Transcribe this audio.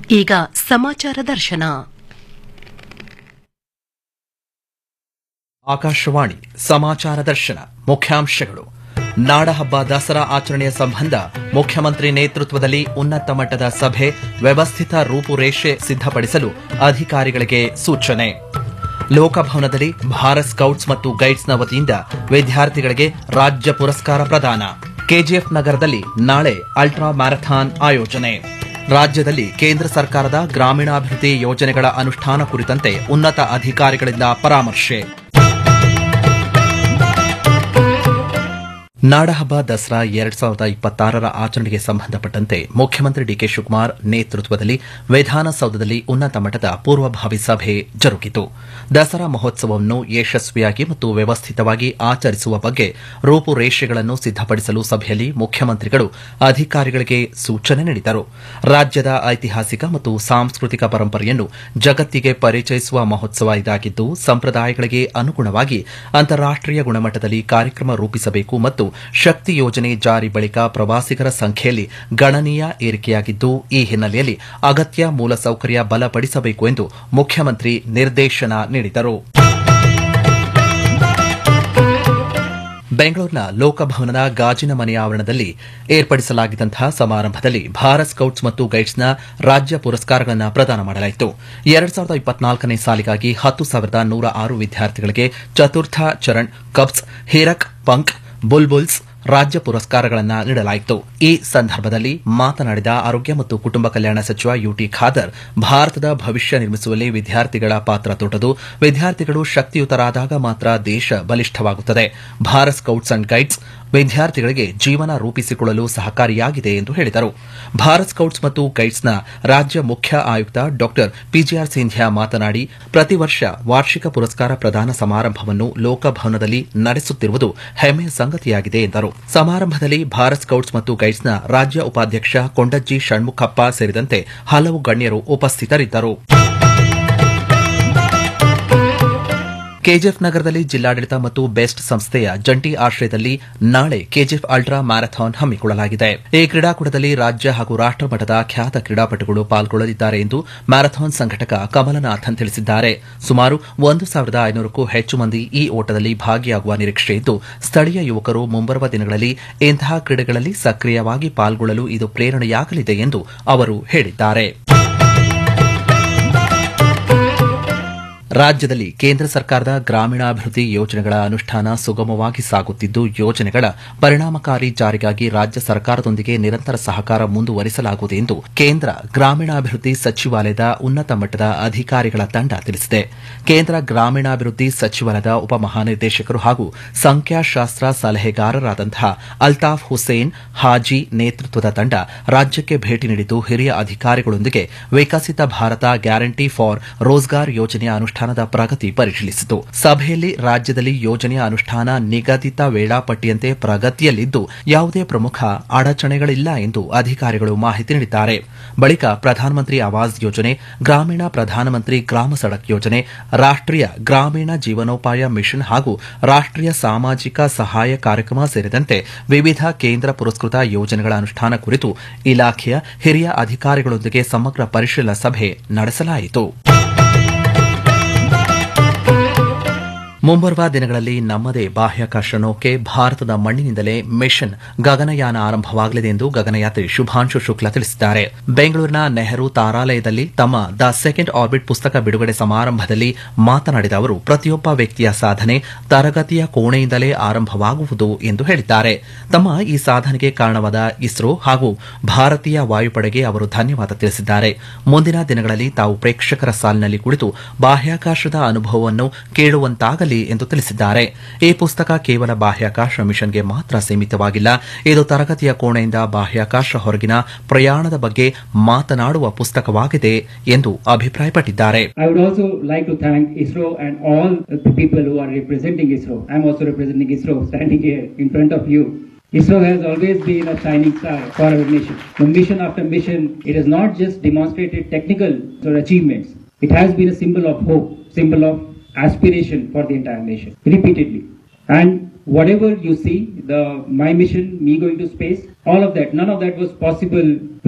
ಈಗ ಸಮಾಚಾರ ದರ್ಶನ ಆಕಾಶವಾಣಿ ಸಮಾಚಾರ ದರ್ಶನ ಮುಖ್ಯಾಂಶಗಳು ನಾಡಹಬ್ಬ ದಸರಾ ಆಚರಣೆಯ ಸಂಬಂಧ ಮುಖ್ಯಮಂತ್ರಿ ನೇತೃತ್ವದಲ್ಲಿ ಉನ್ನತ ಮಟ್ಟದ ಸಭೆ ವ್ಯವಸ್ಥಿತ ರೂಪುರೇಷೆ ಸಿದ್ಧಪಡಿಸಲು ಅಧಿಕಾರಿಗಳಿಗೆ ಸೂಚನೆ ಲೋಕಭವನದಲ್ಲಿ ಭಾರತ್ ಸ್ಕೌಟ್ಸ್ ಮತ್ತು ಗೈಡ್ಸ್ನ ವತಿಯಿಂದ ವಿದ್ಯಾರ್ಥಿಗಳಿಗೆ ರಾಜ್ಯ ಪುರಸ್ಕಾರ ಪ್ರದಾನ ಕೆಜಿಎಫ್ ನಗರದಲ್ಲಿ ನಾಳೆ ಅಲ್ಟ್ರಾ ಮ್ಯಾರಥಾನ್ ಆಯೋಜನೆ ರಾಜ್ಯದಲ್ಲಿ ಕೇಂದ್ರ ಸರ್ಕಾರದ ಗ್ರಾಮೀಣಾಭಿವೃದ್ಧಿ ಯೋಜನೆಗಳ ಅನುಷ್ಠಾನ ಕುರಿತಂತೆ ಉನ್ನತ ಅಧಿಕಾರಿಗಳಿಂದ ಪರಾಮರ್ಶೆ ನಾಡಹಬ್ಬ ದಸರಾ ಎರಡ್ ಸಾವಿರದ ಇಪ್ಪತ್ತಾರರ ಆಚರಣೆಗೆ ಸಂಬಂಧಪಟ್ಟಂತೆ ಮುಖ್ಯಮಂತ್ರಿ ಡಿಕೆ ಶಿವಕುಮಾರ್ ನೇತೃತ್ವದಲ್ಲಿ ವಿಧಾನಸೌಧದಲ್ಲಿ ಉನ್ನತ ಮಟ್ಟದ ಪೂರ್ವಭಾವಿ ಸಭೆ ಜರುಗಿತು ದಸರಾ ಮಹೋತ್ಸವವನ್ನು ಯಶಸ್ವಿಯಾಗಿ ಮತ್ತು ವ್ಯವಸ್ಥಿತವಾಗಿ ಆಚರಿಸುವ ಬಗ್ಗೆ ರೂಪುರೇಷೆಗಳನ್ನು ಸಿದ್ದಪಡಿಸಲು ಸಭೆಯಲ್ಲಿ ಮುಖ್ಯಮಂತ್ರಿಗಳು ಅಧಿಕಾರಿಗಳಿಗೆ ಸೂಚನೆ ನೀಡಿದರು ರಾಜ್ಯದ ಐತಿಹಾಸಿಕ ಮತ್ತು ಸಾಂಸ್ಕೃತಿಕ ಪರಂಪರೆಯನ್ನು ಜಗತ್ತಿಗೆ ಪರಿಚಯಿಸುವ ಮಹೋತ್ಸವ ಇದಾಗಿದ್ದು ಸಂಪ್ರದಾಯಗಳಿಗೆ ಅನುಗುಣವಾಗಿ ಅಂತಾರಾಷ್ಟೀಯ ಗುಣಮಟ್ಟದಲ್ಲಿ ಕಾರ್ಯಕ್ರಮ ರೂಪಿಸಬೇಕು ಮತ್ತು ಶಕ್ತಿ ಯೋಜನೆ ಜಾರಿ ಬಳಿಕ ಪ್ರವಾಸಿಗರ ಸಂಖ್ಯೆಯಲ್ಲಿ ಗಣನೀಯ ಏರಿಕೆಯಾಗಿದ್ದು ಈ ಹಿನ್ನೆಲೆಯಲ್ಲಿ ಅಗತ್ಯ ಮೂಲಸೌಕರ್ಯ ಬಲಪಡಿಸಬೇಕು ಎಂದು ಮುಖ್ಯಮಂತ್ರಿ ನಿರ್ದೇಶನ ನೀಡಿದರು ಬೆಂಗಳೂರಿನ ಲೋಕಭವನದ ಗಾಜಿನ ಮನೆ ಆವರಣದಲ್ಲಿ ಏರ್ಪಡಿಸಲಾಗಿದ್ದಂತಹ ಸಮಾರಂಭದಲ್ಲಿ ಭಾರತ್ ಸ್ಕೌಟ್ಸ್ ಮತ್ತು ಗೈಡ್ಸ್ನ ರಾಜ್ಯ ಪುರಸ್ಕಾರಗಳನ್ನು ಪ್ರದಾನ ಮಾಡಲಾಯಿತು ಎರಡ್ ಸಾವಿರದ ಇಪ್ಪತ್ನಾಲ್ಕನೇ ಸಾಲಿಗಾಗಿ ಹತ್ತು ಸಾವಿರದ ನೂರ ಆರು ವಿದ್ಯಾರ್ಥಿಗಳಿಗೆ ಚತುರ್ಥ ಚರಣ್ ಕಪ್ಸ್ ಹೀರಕ್ ಪಂಕ್ ಬುಲ್ಬುಲ್ಸ್ ರಾಜ್ಯ ಪುರಸ್ಕಾರಗಳನ್ನು ನೀಡಲಾಯಿತು ಈ ಸಂದರ್ಭದಲ್ಲಿ ಮಾತನಾಡಿದ ಆರೋಗ್ಯ ಮತ್ತು ಕುಟುಂಬ ಕಲ್ಯಾಣ ಸಚಿವ ಯುಟಿ ಖಾದರ್ ಭಾರತದ ಭವಿಷ್ಯ ನಿರ್ಮಿಸುವಲ್ಲಿ ವಿದ್ಯಾರ್ಥಿಗಳ ಪಾತ್ರ ದೊಡ್ಡದು ವಿದ್ಯಾರ್ಥಿಗಳು ಶಕ್ತಿಯುತರಾದಾಗ ಮಾತ್ರ ದೇಶ ಬಲಿಷ್ಠವಾಗುತ್ತದೆ ಭಾರತ್ ಸ್ಕೌಟ್ಸ್ ಅಂಡ್ ಗೈಡ್ಸ್ ವಿದ್ಯಾರ್ಥಿಗಳಿಗೆ ಜೀವನ ರೂಪಿಸಿಕೊಳ್ಳಲು ಸಹಕಾರಿಯಾಗಿದೆ ಎಂದು ಹೇಳಿದರು ಭಾರತ್ ಸ್ಕೌಟ್ಸ್ ಮತ್ತು ಗೈಡ್ಸ್ನ ರಾಜ್ಯ ಮುಖ್ಯ ಆಯುಕ್ತ ಡಾ ಪಿಜಿಆರ್ ಸಿಂಧ್ಯಾ ಮಾತನಾಡಿ ಪ್ರತಿ ವರ್ಷ ವಾರ್ಷಿಕ ಪುರಸ್ಕಾರ ಪ್ರದಾನ ಸಮಾರಂಭವನ್ನು ಲೋಕಭವನದಲ್ಲಿ ನಡೆಸುತ್ತಿರುವುದು ಹೆಮ್ಮೆಯ ಸಂಗತಿಯಾಗಿದೆ ಎಂದರು ಸಮಾರಂಭದಲ್ಲಿ ಭಾರತ್ ಸ್ಕೌಟ್ಸ್ ಮತ್ತು ಗೈಡ್ಸ್ನ ರಾಜ್ಯ ಉಪಾಧ್ಯಕ್ಷ ಕೊಂಡಜ್ಜಿ ಷಣ್ಮುಖಪ್ಪ ಸೇರಿದಂತೆ ಹಲವು ಗಣ್ಯರು ಉಪಸ್ಥಿತರಿದ್ದರು ಕೆಜಿಎಫ್ ನಗರದಲ್ಲಿ ಜಿಲ್ಲಾಡಳಿತ ಮತ್ತು ಬೆಸ್ಟ್ ಸಂಸ್ಥೆಯ ಜಂಟಿ ಆಶ್ರಯದಲ್ಲಿ ನಾಳೆ ಕೆಜಿಎಫ್ ಅಲ್ಟ್ರಾ ಮ್ಯಾರಥಾನ್ ಹಮ್ಮಿಕೊಳ್ಳಲಾಗಿದೆ ಈ ಕ್ರೀಡಾಕೂಟದಲ್ಲಿ ರಾಜ್ಯ ಹಾಗೂ ರಾಷ್ಟಮಟ್ಟದ ಖ್ಯಾತ ಕ್ರೀಡಾಪಟುಗಳು ಪಾಲ್ಗೊಳ್ಳಲಿದ್ದಾರೆ ಎಂದು ಮ್ಯಾರಥಾನ್ ಸಂಘಟಕ ಕಮಲನಾಥನ್ ತಿಳಿಸಿದ್ದಾರೆ ಸುಮಾರು ಒಂದು ಸಾವಿರದ ಐನೂರಕ್ಕೂ ಹೆಚ್ಚು ಮಂದಿ ಈ ಓಟದಲ್ಲಿ ಭಾಗಿಯಾಗುವ ನಿರೀಕ್ಷೆ ಇದ್ದು ಸ್ಥಳೀಯ ಯುವಕರು ಮುಂಬರುವ ದಿನಗಳಲ್ಲಿ ಇಂತಹ ಕ್ರೀಡೆಗಳಲ್ಲಿ ಸಕ್ರಿಯವಾಗಿ ಪಾಲ್ಗೊಳ್ಳಲು ಇದು ಪ್ರೇರಣೆಯಾಗಲಿದೆ ಎಂದು ಅವರು ಹೇಳಿದ್ದಾರೆ ರಾಜ್ಯದಲ್ಲಿ ಕೇಂದ್ರ ಸರ್ಕಾರದ ಗ್ರಾಮೀಣಾಭಿವೃದ್ಧಿ ಯೋಜನೆಗಳ ಅನುಷ್ಠಾನ ಸುಗಮವಾಗಿ ಸಾಗುತ್ತಿದ್ದು ಯೋಜನೆಗಳ ಪರಿಣಾಮಕಾರಿ ಜಾರಿಗಾಗಿ ರಾಜ್ಯ ಸರ್ಕಾರದೊಂದಿಗೆ ನಿರಂತರ ಸಹಕಾರ ಮುಂದುವರಿಸಲಾಗುವುದು ಎಂದು ಕೇಂದ್ರ ಗ್ರಾಮೀಣಾಭಿವೃದ್ಧಿ ಸಚಿವಾಲಯದ ಉನ್ನತ ಮಟ್ಟದ ಅಧಿಕಾರಿಗಳ ತಂಡ ತಿಳಿಸಿದೆ ಕೇಂದ್ರ ಗ್ರಾಮೀಣಾಭಿವೃದ್ಧಿ ಸಚಿವಾಲಯದ ಉಪಮಹಾನಿರ್ದೇಶಕರು ಹಾಗೂ ಸಂಖ್ಯಾಶಾಸ್ತ್ರ ಸಲಹೆಗಾರರಾದಂತಹ ಅಲ್ತಾಫ್ ಹುಸೇನ್ ಹಾಜಿ ನೇತೃತ್ವದ ತಂಡ ರಾಜ್ಯಕ್ಕೆ ಭೇಟಿ ನೀಡಿದ್ದು ಹಿರಿಯ ಅಧಿಕಾರಿಗಳೊಂದಿಗೆ ವಿಕಸಿತ ಭಾರತ ಗ್ಯಾರಂಟಿ ಫಾರ್ ರೋಜ್ಗಾರ್ ಯೋಜನೆಯ ಅನುಷ್ಠಾನ ಅನುಷ್ಠಾನದ ಪ್ರಗತಿ ಪರಿಶೀಲಿಸಿತು ಸಭೆಯಲ್ಲಿ ರಾಜ್ಯದಲ್ಲಿ ಯೋಜನೆಯ ಅನುಷ್ಠಾನ ನಿಗದಿತ ವೇಳಾಪಟ್ಟಿಯಂತೆ ಪ್ರಗತಿಯಲ್ಲಿದ್ದು ಯಾವುದೇ ಪ್ರಮುಖ ಅಡಚಣೆಗಳಿಲ್ಲ ಎಂದು ಅಧಿಕಾರಿಗಳು ಮಾಹಿತಿ ನೀಡಿದ್ದಾರೆ ಬಳಿಕ ಪ್ರಧಾನಮಂತ್ರಿ ಆವಾಸ್ ಯೋಜನೆ ಗ್ರಾಮೀಣ ಪ್ರಧಾನಮಂತ್ರಿ ಗ್ರಾಮ ಸಡಕ್ ಯೋಜನೆ ರಾಷ್ಟೀಯ ಗ್ರಾಮೀಣ ಜೀವನೋಪಾಯ ಮಿಷನ್ ಹಾಗೂ ರಾಷ್ಟೀಯ ಸಾಮಾಜಿಕ ಸಹಾಯ ಕಾರ್ಯಕ್ರಮ ಸೇರಿದಂತೆ ವಿವಿಧ ಕೇಂದ್ರ ಪುರಸ್ಕೃತ ಯೋಜನೆಗಳ ಅನುಷ್ಠಾನ ಕುರಿತು ಇಲಾಖೆಯ ಹಿರಿಯ ಅಧಿಕಾರಿಗಳೊಂದಿಗೆ ಸಮಗ್ರ ಪರಿಶೀಲನಾ ಸಭೆ ನಡೆಸಲಾಯಿತು ಮುಂಬರುವ ದಿನಗಳಲ್ಲಿ ನಮ್ಮದೇ ಬಾಹ್ಯಾಕಾಶ ನೌಕೆ ಭಾರತದ ಮಣ್ಣಿನಿಂದಲೇ ಮಿಷನ್ ಗಗನಯಾನ ಆರಂಭವಾಗಲಿದೆ ಎಂದು ಗಗನಯಾತ್ರಿ ಶುಭಾಂಶು ಶುಕ್ಲಾ ತಿಳಿಸಿದ್ದಾರೆ ಬೆಂಗಳೂರಿನ ನೆಹರು ತಾರಾಲಯದಲ್ಲಿ ತಮ್ಮ ದ ಸೆಕೆಂಡ್ ಆರ್ಬಿಟ್ ಪುಸ್ತಕ ಬಿಡುಗಡೆ ಸಮಾರಂಭದಲ್ಲಿ ಮಾತನಾಡಿದ ಅವರು ಪ್ರತಿಯೊಬ್ಬ ವ್ಯಕ್ತಿಯ ಸಾಧನೆ ತರಗತಿಯ ಕೋಣೆಯಿಂದಲೇ ಆರಂಭವಾಗುವುದು ಎಂದು ಹೇಳಿದ್ದಾರೆ ತಮ್ಮ ಈ ಸಾಧನೆಗೆ ಕಾರಣವಾದ ಇಸ್ರೋ ಹಾಗೂ ಭಾರತೀಯ ವಾಯುಪಡೆಗೆ ಅವರು ಧನ್ಯವಾದ ತಿಳಿಸಿದ್ದಾರೆ ಮುಂದಿನ ದಿನಗಳಲ್ಲಿ ತಾವು ಪ್ರೇಕ್ಷಕರ ಸಾಲಿನಲ್ಲಿ ಕುಳಿತು ಬಾಹ್ಯಾಕಾಶದ ಅನುಭವವನ್ನು ಕೇಳುವಂತಾಗಲಿ ಎಂದು ತಿಳಿಸಿದ್ದಾರೆ ಈ ಪುಸ್ತಕ ಕೇವಲ ಬಾಹ್ಯಾಕಾಶ ಮಿಷನ್ಗೆ ಮಾತ್ರ ಸೀಮಿತವಾಗಿಲ್ಲ ಇದು ತರಗತಿಯ ಕೋಣೆಯಿಂದ ಬಾಹ್ಯಾಕಾಶ ಹೊರಗಿನ ಪ್ರಯಾಣದ ಬಗ್ಗೆ ಮಾತನಾಡುವ ಪುಸ್ತಕವಾಗಿದೆ ಎಂದು ಅಭಿಪ್ರಾಯಪಟ್ಟಿದ್ದಾರೆ I would also like to thank ISRO and all the people who are representing ISRO. I'm also representing ISRO standing here in front of you. ISRO has always been a shining star for our nation. The mission after mission, it has not just demonstrated technical or achievements. It has been a symbol of hope, symbol of aspiration for the entire nation, repeatedly. And whatever you see, the my mission, me going to space, all of that, none of that was possible